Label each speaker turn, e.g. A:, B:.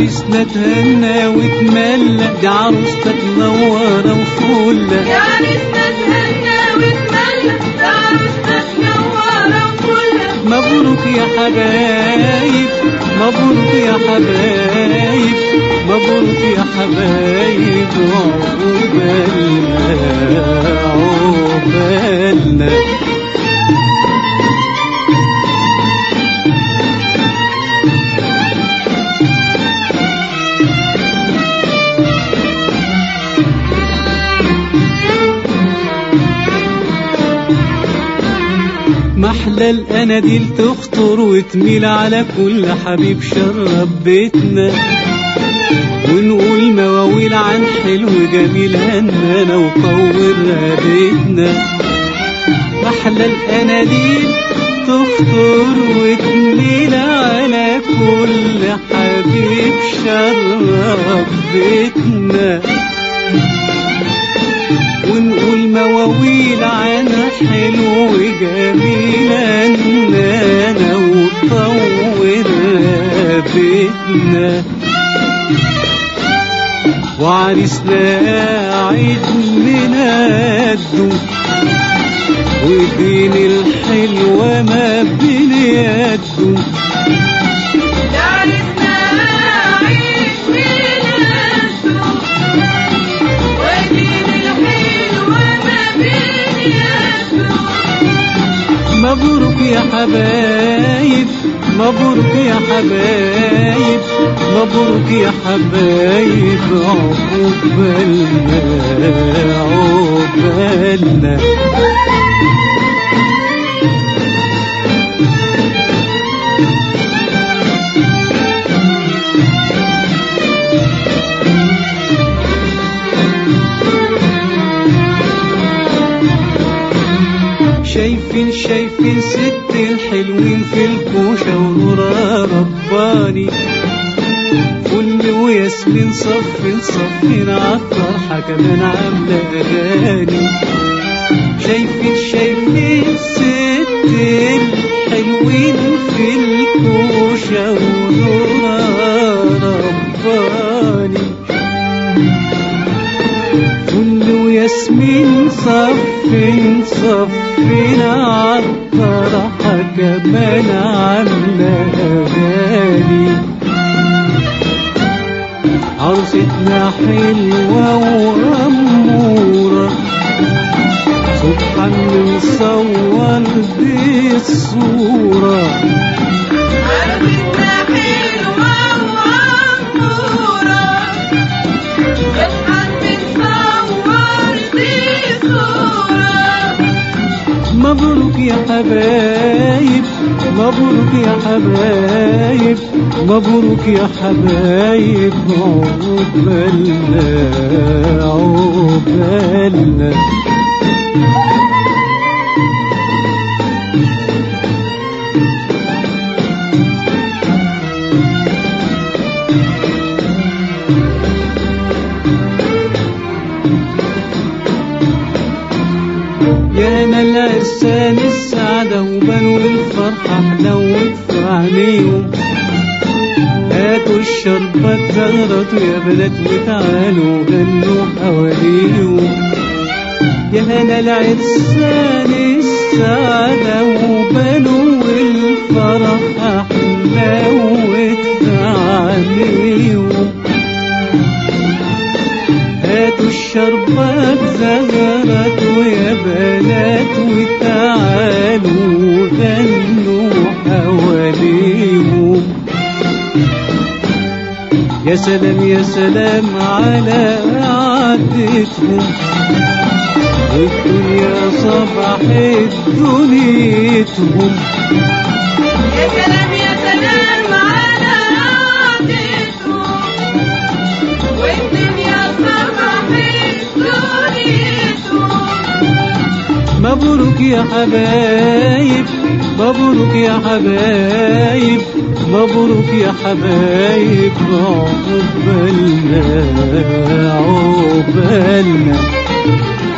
A: عريسنا تهنى وتملى دي عروستك منورة وفلة
B: يا عريسنا تهنى وتملى عروستك نورة وكلها
A: مبروك يا حبايب مبروك يا حبايب مبروك يا حبايب عقبالنا عقبالنا محلى الاناديل تخطر وتميل على كل حبيب شرب بيتنا ونقول مواويل عن حلو جميل هنانا وطور بيتنا محلى الاناديل تخطر وتميل على كل حبيب شرب بيتنا ونقول مواويل عن حلو جميل اننا وطور بيتنا وعريسنا عيد ميلاده ودين الحلوة ما بين يده
B: يا عريسنا عيد ميلاده ودين الحلوة ما بين يده
A: مبروك يا حبايب مبروك يا حبايب مبروك يا حبايب عقبالنا عقبالنا شايفين شايفين ست الحلوين في الكوشة ونورا رباني فل وياسمين صفين صفين عالطرحة كمان عاملة أغاني شايفين شايفين ست الحلوين في الكوشة ونورا رباني فل وياسمين صفين صفين عالطرحة كمان عاملة أغاني عروستنا حلوة وأمورة سبحان من صور دي الصورة
B: عرفتنا حلوة وعمورة اضحك بتصور دي صورة
A: مبروك يا حبايب مبروك يا حبايب مبروك يا حبايب عقبالنا عقبالنا يا انا العرسان السعادة وبنو الفرحة حلوت في عينيهم هاتوا الشربات زغرتوا يا بنات وتعالوا غنوا حواليهم يا هنا العرسان السعادة وبنو الفرحة حلوت في عينيهم هاتوا الشربات زغرت ويا بنات وتعالوا غنوا حواليهم يا سلام يا سلام على عادتهم والدنيا صبحت دنيتهم
B: يا سلام يا سلام على عادتهم والدنيا صبحت دنيتهم
A: مبروك يا حبايب مبروك يا حبايب مبروك يا حبايب عقبالنا عقبالنا